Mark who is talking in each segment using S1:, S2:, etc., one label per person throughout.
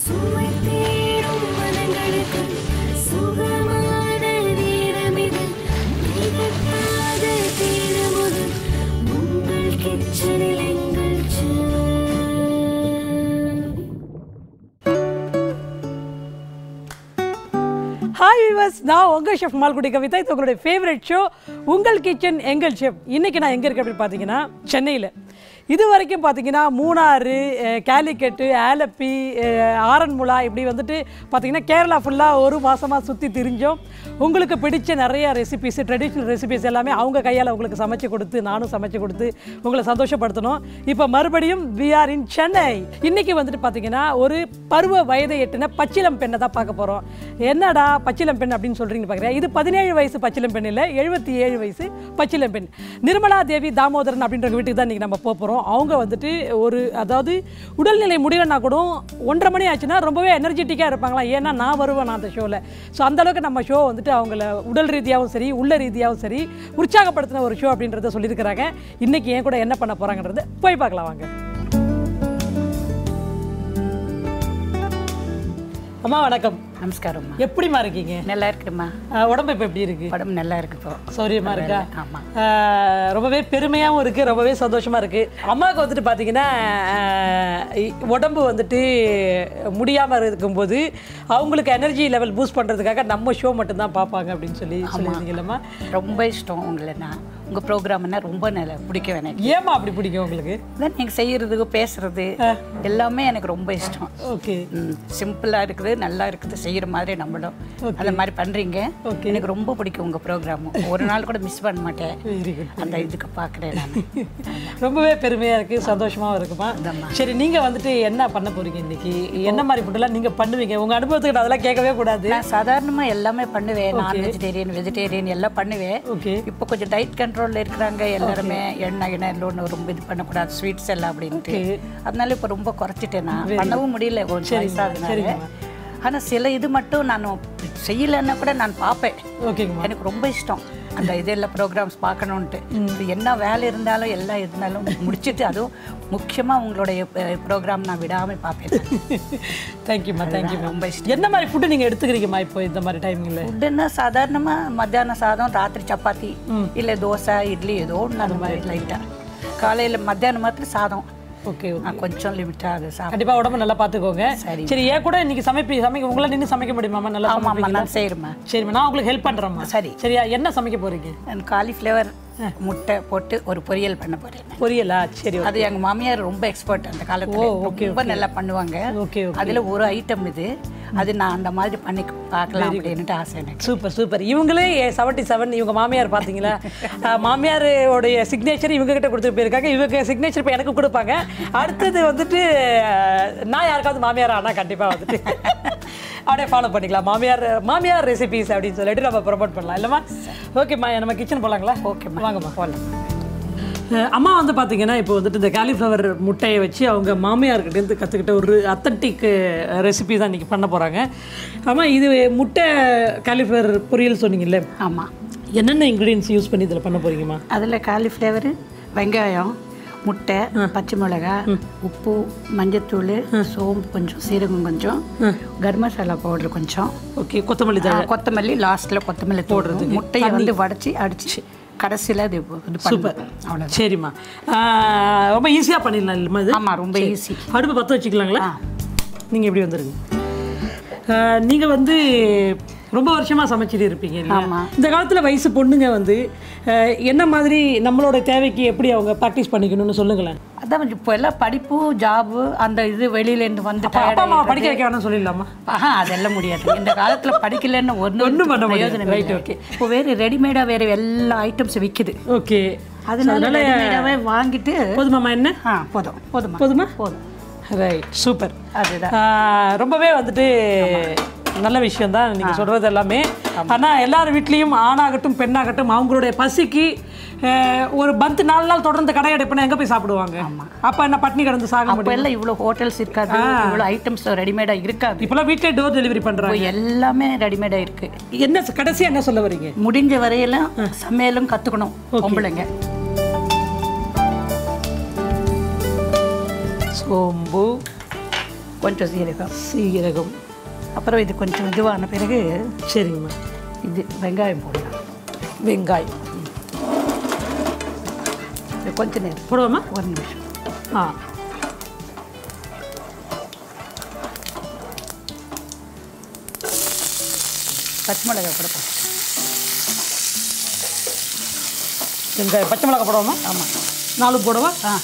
S1: சுவை தேடும் மனங்களுக்கு சுகமான நேரமிது திகட்டாத தீரமுது உங்கள் கிச்சனில் எங்கள் செல்ல
S2: ஹாய் விவர்ஸ் நான் உங்கள் ஷெஃப் மால்குடி கவிதா இது உங்களுடைய ஃபேவரட் ஷோ உங்கள் கிச்சன் எங்கள் ஷெஃப் இன்றைக்கி நான் எங்கே இருக்கேன் அப்படின்னு பார்த்தீங்கன்னா சென்னையில் இது வரைக்கும் பார்த்தீங்கன்னா மூணாறு அஹ், கேலிக்கட்டு ஆலப்பி அஹ், ஆரன்முளா இப்படி வந்துட்டு பார்த்தீங்கன்னா கேரளா ஃபுல்லாக ஒரு மாதமாக சுற்றி திரிஞ்சோம் உங்களுக்கு பிடிச்ச நிறைய ரெசிபிஸ் ட்ரெடிஷ்னல் ரெசிபிஸ் எல்லாமே அவங்க கையால் உங்களுக்கு சமைச்சு கொடுத்து நானும் சமைச்சு கொடுத்து உங்களை சந்தோஷப்படுத்தணும் இப்போ மறுபடியும் வி ஆர் இன் சென்னை இன்னைக்கு வந்துட்டு பார்த்தீங்கன்னா ஒரு பருவ வயதை எட்டின பச்சிலம் பெண்ணை தான் பார்க்க போகிறோம் என்னடா பச்சிலம் பெண் அப்படின்னு சொல்கிறீங்க பார்க்குறேன் இது பதினேழு வயசு பச்சிலம் பெண் இல்லை எழுபத்தி ஏழு வயசு பச்சிலம் பெண் நிர்மலா தேவி தாமோதரன் அப்படின்ற வீட்டுக்கு தான் இன்றைக்கி நம்ம போக போகிறோம் அவங்க வந்துட்டு ஒரு அதாவது உடல்நிலை முடியலன்னா கூட ஒன்றரை மணி ஆச்சுன்னா ரொம்பவே எனர்ஜெட்டிக்காக இருப்பாங்களாம் ஏன்னா நான் வருவேன் நான் அந்த ஷோவில் ஸோ அந்தளவுக்கு நம்ம ஷோ வந்துட்டு அவங்கள உடல் ரீதியாகவும் சரி உள்ள ரீதியாகவும் சரி உற்சாகப்படுத்தின ஒரு ஷோ அப்படின்றத சொல்லியிருக்கிறாங்க இன்றைக்கி ஏன் கூட என்ன பண்ண போகிறாங்கன்றது போய் பார்க்கலாம் வாங்க அம்மா வணக்கம்
S3: நமஸ்காரம்மா
S2: எப்படிம்மா இருக்கீங்க
S3: நல்லா இருக்குதும்மா
S2: அஹ், உடம்பு இப்போ எப்படி இருக்கு
S3: உடம்பு நல்லா இருக்கு இப்போ
S2: சௌரியமா இருக்கா
S3: ஆமா.
S2: அஹ், ரொம்பவே பெருமையாகவும் இருக்கு ரொம்பவே சந்தோஷமா இருக்கு அம்மாவுக்கு வந்துட்டு பார்த்தீங்கன்னா அஹ், இ- உடம்பு வந்துட்டு முடியாம இருக்கும்போது அவங்களுக்கு எனர்ஜி லெவல் பூஸ்ட் பண்றதுக்காக நம்ம ஷோ மட்டும்தான் பார்ப்பாங்க அப்படின்னு சொல்லி சொல்லியிருந்தீங்கல்லம்மா
S3: ரொம்ப இஷ்டம் உங்களை நான் உங்கள் ப்ரோக்ராம்னா ரொம்ப நல்லா பிடிக்கும் எனக்கு
S2: ஏமா அப்படி பிடிக்கும் உங்களுக்கு
S3: அதான் நீங்கள் செய்கிறது பேசுறது எல்லாமே எனக்கு ரொம்ப இஷ்டம்
S2: ஓகே
S3: சிம்பிளாக இருக்குது நல்லா இருக்குது செய்கிற மாதிரி நம்மளும் அந்த மாதிரி பண்ணுறீங்க
S2: Okay.
S3: எனக்கு ரொம்ப பிடிக்கும் உங்கள் ப்ரோக்ராமும் ஒரு நாள் கூட மிஸ் பண்ண மாட்டேன்
S2: வெரி குட்
S3: அந்த இதுக்கு பார்க்குறேன் நான்
S2: ரொம்பவே பெருமையா இருக்கு சந்தோஷமாவும் இருக்குமா
S3: அதாம்மா.
S2: சரி நீங்க வந்துட்டு என்ன பண்ண போறீங்க இன்னைக்கு என்ன மாதிரி ஃபுட்டெல்லாம் நீங்க பண்ணுவீங்க உங்க அனுபவத்துக்கு நான் அதெல்லாம் கேட்கவே கூடாது
S3: நான் சாதாரணமாக எல்லாமே பண்ணுவேன் நான் வெஜிடேரியன் வெஜிடேரியன் எல்லாம் பண்ணுவேன்
S2: ஓகே
S3: இப்போ கொஞ்சம் டயட் கண்ட்ரோலில் இருக்கிறாங்க எல்லாருமே எண்ணெய் எண்ணெய் எல்லாம் ரொம்ப இது பண்ணக்கூடாது ஸ்வீட்ஸ் எல்லாம் அப்படின்ட்டு அதனால இப்போ ரொம்ப குறைச்சிட்டேன் நான் பண்ணவும் முடியல கொஞ்சம் வயசாகுனால ஆனால் சில இது மட்டும் நான் செய்யலைன்னா கூட நான் பார்ப்பேன்
S2: ஓகேங்கம்மா
S3: எனக்கு ரொம்ப இஷ்டம் அந்த இதெல்லாம் ப்ரோக்ராம்ஸ் பார்க்கணுன்ட்டு இது என்ன வேலை இருந்தாலும் எல்லாம் இருந்தாலும் முடிச்சிட்டு அதுவும் முக்கியமாக உங்களுடைய ப்ரோக்ராம் நான் விடாமல் பார்ப்பேன்
S2: தேங்க்யூம்மா தேங்க்யூம்மா
S3: ரொம்ப இஷ்டம்
S2: என்ன மாதிரி ஃபுட்டு நீங்க எடுத்துக்கிறீங்கம்மா இப்போ இந்த மாதிரி டைமிங்ல
S3: ஃபுட்டுன்னா சாதாரணமாக மத்தியானம் சாதம் ராத்திரி சப்பாத்தி இல்லை தோசை இட்லி ஏதோ ஒன்று அந்த மாதிரி லைட்டாக காலையில் மத்தியானம் மாத்திரம் சாதம்
S2: ஓகே
S3: நான் கொஞ்சம் லிமிட்டாக அது சாப்பிடுவேன்
S2: கண்டிப்பா உடம்பு நல்லா பாத்துக்கோங்க
S3: சரி.
S2: சரி ஏன் கூட இன்னைக்கு சமைப்பி சமைக்க உங்களை நின்று சமைக்க முடியுமாம்மா நல்லா
S3: ஆமாம் ஆமாம்
S2: சமைப்பீங்களா?
S3: நான் செய்கிறேம்மா
S2: சரிம்மா நான் உங்களுக்கு ஹெல்ப் பண்றேம்மா
S3: சரி.
S2: சரியா என்ன சமைக்க போறீங்க
S3: நான் காலிஃப்ளவர் முட்டை போட்டு ஒரு பொரியல் பண்ண போகிறேன்
S2: பொரியலா சரி
S3: அது எங்க மாமியார் ரொம்ப எக்ஸ்பர்ட் அந்த காலத்துல ரொம்ப நல்லா பண்ணுவாங்க
S2: ஓகே
S3: அதுல ஒரு ஐட்டம் இது அது நான் அந்த மாதிரி பண்ணி பார்க்கலாம் அப்படின்னுட்டு ஆசை எனக்கு
S2: சூப்பர் சூப்பர் இவங்களே செவன்ட்டி செவன் இவங்க மாமியார் பார்த்தீங்களா அஹ், மாமியாருடைய சிக்னேச்சர் இவங்க கிட்ட கொடுத்துட்டு போயிருக்காங்க இவங்க சிக்னேச்சர் இப்போ எனக்கு கொடுப்பாங்க அடுத்தது வந்துட்டு அஹ், நான் யாருக்காவது மாமியார் ஆனால் கண்டிப்பாக வந்துட்டு அப்படியே ஃபாலோ பண்ணிக்கலாம் மாமியார் மாமியார் ரெசிபிஸ் அப்படின்னு சொல்லிட்டு நம்ம ப்ரொமோட் பண்ணலாம் இல்லைம்மா ஓகேம்மா நம்ம கிச்சன் போகலாங்களா
S3: ஓகேம்மா.
S2: வாங்கம்மா போகலாம் அஹ் அம்மா வந்து பார்த்தீங்கன்னா இப்போ வந்துட்டு இந்த காலிஃப்ளவர் முட்டையை வச்சு அவங்க மாமியார்கிட்டேருந்து கற்றுக்கிட்ட ஒரு அத்தன்டிக் ரெசிபி தான் இன்றைக்கி பண்ண போகிறாங்க அம்மா இது முட்டை காலிஃப்ளவர் பொரியல் சொன்னீங்கல்ல
S3: ஆமா
S2: என்னென்ன இன்க்ரீடியன்ஸ் யூஸ் பண்ணி இதில் பண்ண போறீங்கம்மா
S3: அதுல காலிஃப்ளவர் வெங்காயம் முட்டை பச்சை மிளகாய் உப்பு மஞ்சத்தூள் சோம்பு கொஞ்சம் சீரகம் கொஞ்சம் கரம் மசாலா பவுடர் கொஞ்சம்
S2: ஓகே கொத்தமல்லி தழை
S3: ஆ, கொத்தமல்லி லாஸ்ட்ல கொத்தமல்லி போடுறது முட்டையை வந்து வடைச்சி அடிச்சு கடைசியில் அது இது
S2: சூப்பர்
S3: பண்ணுவேன் அவ்வளோ
S2: சரிம்மா அஹ் ரொம்ப ஈஸியாக பண்ணிடலாம் இல்லைம்மா இது
S3: ஆமா ரொம்ப ஈஸி
S2: அடுப்பு பற்ற வச்சுக்கலாங்களா நீங்கள் எப்படி வந்துருங்க நீங்கள் வந்து ரொம்ப வருஷமாக சமைச்சிட்டு இருப்பீங்க இல்லையா?
S3: ஆமா.
S2: இந்த காலத்தில் வயசு பொண்ணுங்க வந்து அஹ், என்ன மாதிரி நம்மளோட தேவைக்கு எப்படி அவங்க ப்ராக்டிஸ் பண்ணிக்கணும்னு சொல்லுங்களேன்
S3: அதான் இப்போ எல்லாம் படிப்பு ஜாபு அந்த இது வெளியிலேருந்து வந்து
S2: அப்பா
S3: tired
S2: அம்மா
S3: ஆயிடுறது.
S2: படிக்க வைக்க வேணாம் சொல்லிடலாமா
S3: ஆஹா அதெல்லாம் முடியாது இந்த காலத்துல படிக்கலன்னு ஒன்றும்
S2: ஒண்ணும் பண்ண முடியாது.
S3: பிரயோஜனம்
S2: Right,
S3: இல்லை.
S2: okay.
S3: இப்போ வேறு ரெடிமேடாக வேறு எல்லா ஐட்டம்ஸ் விற்குது
S2: ஓகே
S3: அதனால ரெடிமேடாகவே வாங்கிட்டு
S2: போதுமாம்மா என்ன
S3: ஆ போதும் போதுமா
S2: போதுமா
S3: போதும்
S2: ரைட் சூப்பர்
S3: அதுதான்
S2: ரொம்பவே வந்துட்டு நல்ல விஷயம் தான் நீங்கள் சொல்கிறது எல்லாமே ஆனால் எல்லார் வீட்லேயும் ஆணாகட்டும் பெண்ணாகட்டும் அவங்களுடைய பசிக்கு அஹ், ஒரு பத்து நாலு நாள் தொடர்ந்து கடை அடைப்புனா எங்கே போய் சாப்பிடுவாங்க அப்போ என்ன பட்னி கிடந்து சாக
S3: இப்போ
S2: முடியும்
S3: எல்லாம் இவ்வளோ ஹோட்டல்ஸ் இருக்காது இவ்வளோ ஐட்டம்ஸ் ரெடிமேடாக இருக்காது
S2: இப்போலாம் வீட்டிலே டோர் டெலிவரி பண்ணுறாங்க
S3: இப்போ எல்லாமே ரெடிமேடாக இருக்கு
S2: என்ன கடைசியாக என்ன சொல்ல வரீங்க
S3: முடிஞ்ச வரையெல்லாம் சமையலும் கற்றுக்கணும் பொம்பளைங்க
S2: சோம்பு
S3: கொஞ்சம் சீரகம்
S2: சீரகம்
S3: அப்புறம் இது கொஞ்சம் இதுவான பிறகு
S2: சரிங்கம்மா
S3: இது வெங்காயம் போடலாம்
S2: வெங்காயம்
S3: இது கொஞ்ச நேரம்
S2: போடுவோமா
S3: ஒரு நிமிஷம்
S2: ஆ
S3: பச்சை மிளகாய் கூட போடலாம்
S2: வெங்காயம் பச்சை மிளகாய் போடுவோமா
S3: ஆமாம்
S2: நாலு போடவா
S3: ஆ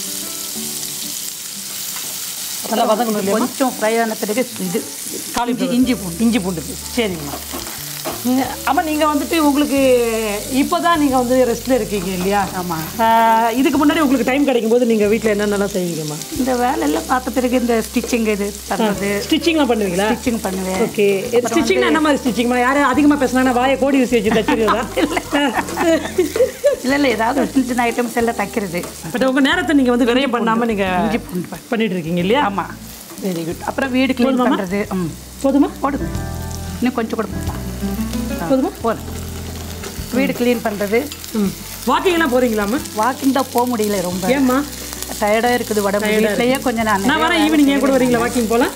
S2: நல்லா வதங்கணும் இல்லையா
S3: கொஞ்சம் ஃப்ரை ஆன பிறகு இது
S2: காலிஃப்ளவர்
S3: இஞ்சி பூண்டு
S2: இஞ்சி பூண்டு paste. சரிங்கம்மா நீங்க- அம்மா நீங்கள் வந்துட்டு உங்களுக்கு இப்போ தான் நீங்கள் வந்து ரெஸ்ட்டில் இருக்கீங்க இல்லையா
S3: ஆமாம்
S2: ஆஹ் இதுக்கு முன்னாடி உங்களுக்கு டைம் கிடைக்கும் போது நீங்கள் வீட்டில் என்னென்னலாம் செய்வீங்கம்மா
S3: இந்த வேலையெல்லாம் பார்த்த பிறகு இந்த ஸ்டிச்சிங் இது பண்ணுறது
S2: ஸ்டிச்சிங்லாம் பண்ணுவீங்களா
S3: ஸ்டிச்சிங் பண்ணுவேன்
S2: ஓகே ஸ்டிச்சிங்னா என்ன மாதிரி ஸ்டிச்சிங்மா யாரும் அதிகமாக பேசினா வாயை கோடி ஊசி வச்சு தச்சிருந்தா
S3: இல்லை இல்லை ஏதாவது ஒரு சின்ன சின்ன ஐட்டம்ஸ் எல்லாம் தைக்கிறது
S2: பட் உங்கள் நேரத்தை நீங்கள் வந்து விரையம் பண்ணாமல் நீங்கள்
S3: இஞ்சி பூண்டு ப-
S2: பண்ணிட்டு இருக்கீங்க இல்லையா
S3: ஆமாம்
S2: வெரி குட்
S3: அப்புறம் வீடு க்ளீன் பண்ணுறது ம்
S2: போதுமா
S3: போடுங்க இன்னும் கொஞ்சம் கூட போடலாம் ஆ,
S2: போதுமா?
S3: போதும் வீடு க்ளீன் பண்ணுறது
S2: ம் வாக்கிங்லாம் போகிறீங்களாம்மா
S3: வாக்கிங் தான் போக முடியல ரொம்ப
S2: ஏம்மா
S3: டயர்டாக இருக்குது உடம்பு வீட்லயே கொஞ்சம் நான்
S2: நான் வரேன் ஈவினிங் ஏன் கூட வரீங்களா வாக்கிங் போகலாம்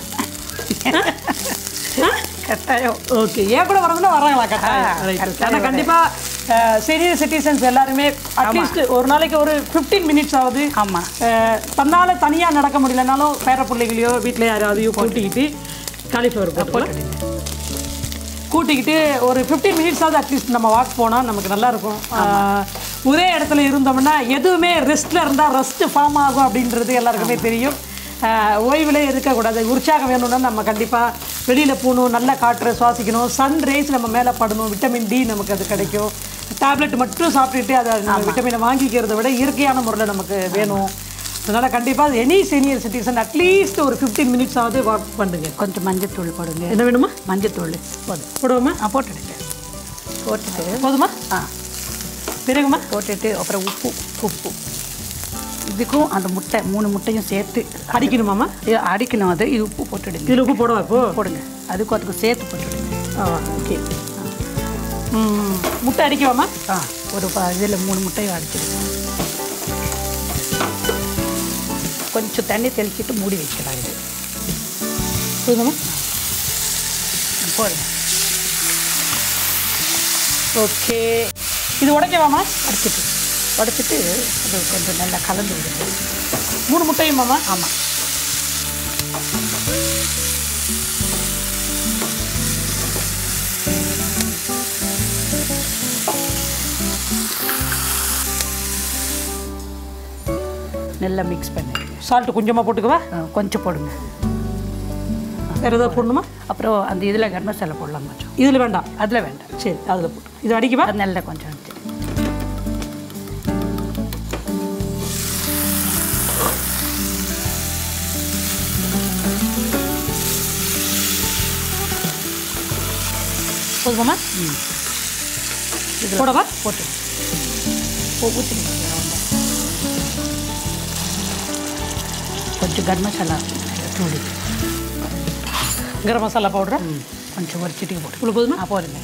S3: கட்டாயம்
S2: ஓகே ஏன் கூட வரதுன்னா வராங்களா
S3: ஆ,
S2: கட்டாயம்
S3: கட்டாயம்
S2: ஆனால் கண்டிப்பாக சீனியர் சிட்டிசன்ஸ் எல்லாருமே அட்லீஸ்ட் ஒரு நாளைக்கு ஒரு ஃபிஃப்டீன் மினிட்ஸ் ஆகுது
S3: ஆமாம்
S2: அஹ், தன்னால தனியாக நடக்க முடியலனாலும் பேர பிள்ளைகளையோ வீட்டில் யாராவதையோ கூட்டிக்கிட்டு காலிஃப்ளவர் போட்டுக்கலாம் கூட்டிக்கிட்டு ஒரு ஃபிஃப்டீன் மினிட்ஸாவது அட்லீஸ்ட் நம்ம வாக் போனால் நமக்கு நல்லா இருக்கும் அஹ், ஒரே இடத்துல இருந்தோம்னா எதுவுமே ரெஸ்ட்டில் இருந்தால் ரெஸ்ட் ஃபார்ம் ஆகும் அப்படின்றது எல்லாருக்குமே தெரியும் அஹ், ஓய்விலே இருக்கக்கூடாது உற்சாகம் வேணும்னா நம்ம கண்டிப்பாக வெளியில் போகணும் நல்ல காற்றை சுவாசிக்கணும் சன் ரேஸ் நம்ம மேலே படணும் விட்டமின் டி நமக்கு அது கிடைக்கும் டேப்லெட் மட்டும் சாப்பிட்டுட்டு அதை நம்ம விட்டமினை வாங்கிக்கிறத விட இயற்கையான முறையில் நமக்கு வேணும் அதனால் கண்டிப்பாக எனி சீனியர் சிட்டிசன் அட்லீஸ்ட் ஒரு ஃபிஃப்டீன் மினிட்ஸ் ஆகுது வாக் பண்ணுங்க
S3: கொஞ்சம் மஞ்சத்தூள் போடுங்க
S2: என்ன வேணுமா
S3: மஞ்சத்தூள் போதும்
S2: போடுவோமா
S3: ஆ போட்டுடுங்க போட்டுட்டு
S2: போதுமா
S3: ஆ
S2: பிறகுமா
S3: போட்டுட்டு அப்புறம் உப்பு உப்பு இதுக்கும் அந்த முட்டை மூணு முட்டையும் சேர்த்து
S2: அடிக்கணுமாம்மா
S3: இது அடிக்கணும் அது இது உப்பு போட்டுடுங்க
S2: இதில் உப்பு போடவா இப்போ
S3: போடுங்க அதுக்கும் அதுக்கும் சேர்த்து போட்டுடுங்க
S2: ஆ ஓகே ம் முட்டை அடிக்கவாம்மா
S3: ஆ ஒரு இதில் மூணு முட்டையும் அடிச்சிடுங்க கொஞ்சம் தண்ணி தெளிச்சிட்டு மூடி வச்சுக்கலாம் இது
S2: போதுமா
S3: போடுங்க
S2: ஓகே இது உடைக்கவாம்மா
S3: அடிச்சிட்டு உடச்சிட்டு அது கொஞ்சம் நல்லா கலந்து விடுங்க
S2: மூணு முட்டையுமாம்மா
S3: ஆமாம் நல்லா மிக்ஸ் பண்ணிடுங்க
S2: சால்ட்டு கொஞ்சமாக போட்டுக்கவா
S3: ஆ, கொஞ்சம் போடுங்க
S2: வேறு ஏதாவது போடணுமா
S3: அப்புறம் அந்த இதில் கரம் மசாலா போடலாம் கொஞ்சம்
S2: இதில் வேண்டாம்
S3: அதில் வேண்டாம்
S2: சரி அதில் போட்டு இது அடிக்கவா
S3: அது நல்லா கொஞ்சம் அடிச்சு
S2: போதுமாம்மா போடவா
S3: போட்டு ஊற்றிடுங்க கொஞ்சம் கரம் மசாலா தூளி
S2: கரம் மசாலா பவுடரா
S3: ம் கொஞ்சம் ஒரு சிட்டிக்கு போட்டு
S2: இவ்வளோ போதுமா
S3: ஆ போடுங்க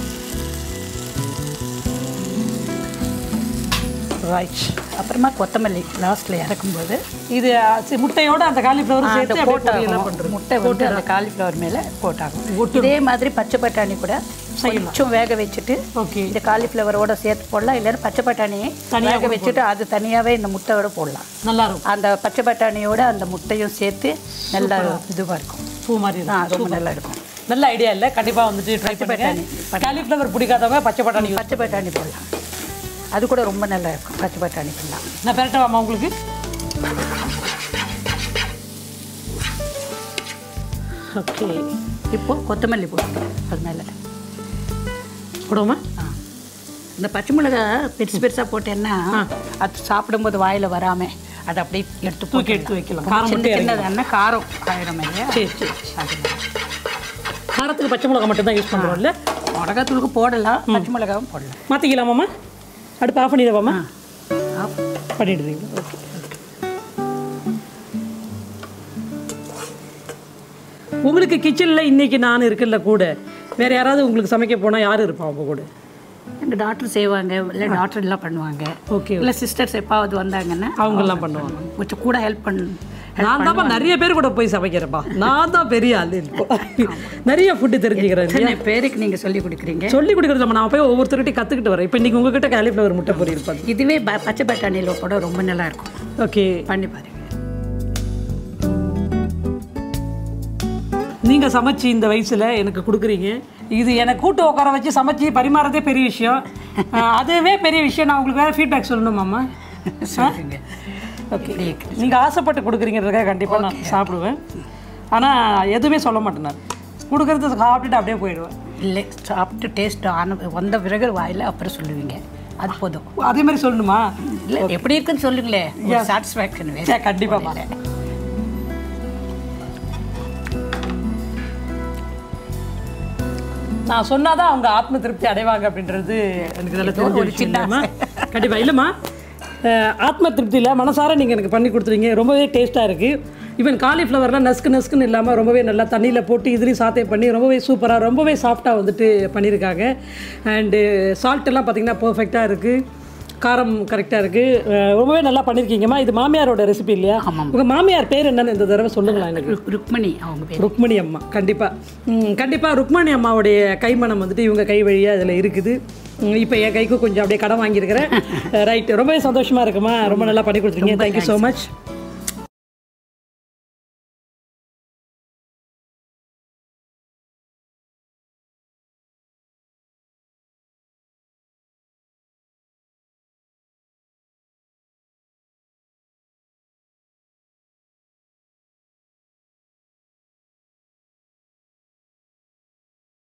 S2: ரைட்
S3: அப்புறமா கொத்தமல்லி லாஸ்ட்டில் இறக்கும்போது
S2: இது அ, சி- முட்டையோட அந்த காலிஃப்ளவர்
S3: அந்த
S2: சேர்த்து அப்படியே பொரியலா
S3: போட்டாகும்
S2: பண்றது.
S3: முட்டை வந்து அந்த காலிஃப்ளவர் மேலே போட்டாகும் இதே மாதிரி பச்சை பட்டாணி கூட கொஞ்சம் வேக வச்சுட்டு
S2: ஓகே
S3: இந்த காலிஃப்ளவரோட சேர்த்து போடலாம் இல்லைன்னா பச்சை பட்டாணியை
S2: தனியா
S3: வேக வச்சுட்டு அது தனியாகவே இந்த முட்டையோட போடலாம்
S2: நல்லா இருக்கும்
S3: அந்த பச்சை பட்டாணியோட அந்த முட்டையும் சேர்த்து நல்லா இதுவாக இருக்கும்
S2: பூ மாதிரி
S3: ஆ
S2: இருக்கும்
S3: ரொம்ப நல்லா இருக்கும்
S2: நல்ல ஐடியா இல்லை கண்டிப்பாக வந்துட்டு ட்ரை பண்ணுங்க
S3: பட்டாணி.
S2: காலிஃப்ளவர் பிடிக்காதவங்க பச்சை பட்டாணி use
S3: பச்சை பட்டாணி போடலாம் அது கூட ரொம்ப நல்லா இருக்கும் பச்சை பட்டாணி பண்ணலாம்
S2: நான் பெரட்டவாமா உங்களுக்கு ஓகே
S3: இப்போ கொத்தமல்லி போடுங்க அது மேலே
S2: போடுவோமா
S3: ஆ இந்த பச்சை மிளகா பெருசு பெருசாக போட்டேன்னா அது சாப்பிடும்போது வாயில் வராமல் அதை அப்படியே எடுத்து
S2: தூக்கி
S3: போட்டு
S2: எடுத்து வைக்கலாம்
S3: காரம்
S2: காரம்
S3: சின்ன
S2: மட்டும்
S3: சின்னதான காரம் ஆயிடும் இல்லையா
S2: சரி சரி
S3: அது
S2: காரத்துக்கு பச்சை மிளகா மட்டும் தான் யூஸ் பண்ணுறோம்ல
S3: மிளகாத்தூளுக்கு போடலாம் பச்சை மிளகாவும் போடலாம்
S2: மாற்றிக்கலாமாம்மா அடுப்பு ஆஃப் பண்ணிடுவாம்மா
S3: ஆ ஆஃப்.
S2: பண்ணிடுறீங்களா ஓகே உங்களுக்கு கிச்சனில் இன்னைக்கு நான் இருக்குல்ல கூட வேற யாராவது உங்களுக்கு சமைக்க போனால் யார் இருப்பா உங்க கூட
S3: எங்கள் டாக்டர் செய்வாங்க இல்லை டாக்டர் எல்லாம் பண்ணுவாங்க
S2: ஓகே
S3: இல்லை சிஸ்டர்ஸ் எப்பாவது வந்தாங்கன்னா
S2: அவங்கெல்லாம் பண்ணுவாங்க
S3: கொஞ்சம் கூட ஹெல்ப் பண்
S2: நான் தான்ப்பா நிறைய பேர் கூட போய் சமைக்கிறேன்ப்பா நான் தான் பெரிய ஆள் இப்போ நிறைய ஃபுட்டு தெரிஞ்சுக்கிறேன் இல்லையா
S3: எத்தனை பேருக்கு நீங்கள் சொல்லி கொடுக்குறீங்க
S2: சொல்லி கொடுக்குறது நான் போய் ஒவ்வொருத்தர்கிட்டையும் கற்றுக்கிட்டு வரேன் இப்போ இன்னைக்கு உங்ககிட்ட காலிஃப்ளவர் முட்டை பொரியல் பண்ணு
S3: இதுவே ப- பச்சை பட்டாணியில் கூட ரொம்ப நல்லா இருக்கும்
S2: ஓகே
S3: பண்ணி பாருங்க
S2: நீங்கள் சமைச்சு இந்த வயசில் எனக்கு கொடுக்குறீங்க இது எனக்கு கூட்டு உட்கார வச்சு சமைச்சு பரிமாறதே பெரிய விஷயம் அஹ் அதுவே பெரிய விஷயம் நான் உங்களுக்கு வேறு ஃபீட்பேக் சொல்லணுமாம்மா
S3: சொல்லுங்க
S2: ஓகே நீங்கள் ஆசைப்பட்டு கொடுக்குறீங்கிறதுக்காக கண்டிப்பாக நான் சாப்பிடுவேன் ஆனால் எதுவுமே சொல்ல மாட்டேன் நான் கொடுக்குறத சாப்பிட்டுட்டு அப்படியே போயிடுவேன்
S3: இல்லை சாப்பிட்டு டேஸ்ட் ஆன வந்த பிறகு வாயில் அப்புறம் சொல்லுவீங்க அது போதும்
S2: அதே மாதிரி சொல்லணுமா
S3: இல்லை எப்படி இருக்குன்னு சொல்லுங்களேன் சாட்டிஸ்ஃபேக்ஷன்
S2: சரி, கண்டிப்பாப்பா. நான் சொன்னாதான் அவங்க ஆத்ம திருப்தி அடைவாங்க அப்படின்றது எனக்கு நல்லா தெரிஞ்ச
S3: ஒரு
S2: ஒரு
S3: சின்ன
S2: சின்ன கண்டிப்பாக இல்லைம்மா அஹ், ஆத்ம திருப்தியில் மனசார நீங்கள் எனக்கு பண்ணி கொடுத்துறீங்க ரொம்பவே டேஸ்ட்டாக இருக்குது ஈவன் காலிஃப்ளவர்லாம் நஸ்கு நஸ்குன்னு இல்லாமல் ரொம்பவே நல்லா தண்ணியில் போட்டு இதுலேயும் சாத்தே பண்ணி ரொம்பவே சூப்பராக ரொம்பவே சாஃப்டாக வந்துட்டு பண்ணியிருக்காங்க அண்டு சால்ட் எல்லாம் பார்த்தீங்கன்னா பர்ஃபெக்டாக இருக்குது காரம் கரெக்டாக இருக்குது ரொம்பவே நல்லா பண்ணியிருக்கீங்கம்மா இது மாமியாரோட ரெசிபி இல்லையா
S3: ஆமாம்.
S2: உங்கள் மாமியார் பேர் என்னன்னு இந்த தடவை சொல்லுங்களேன் எனக்கு
S3: ருக்- ருக்மணி அவங்க பேர்
S2: ருக்மணி அம்மா கண்டிப்பாக கண்டிப்பாக ருக்மணி அம்மாவுடைய கைமணம் வந்துட்டு இவங்க கை வழியாக இதில் இருக்குது இப்போ என் கைக்கு கொஞ்சம் அப்படியே கடன் வாங்கியிருக்கிறேன் ரைட் ரொம்பவே சந்தோஷமாக இருக்குமா ரொம்ப நல்லா பண்ணி கொடுத்துருக்கீங்க தேங்க்யூ ஸோ மச்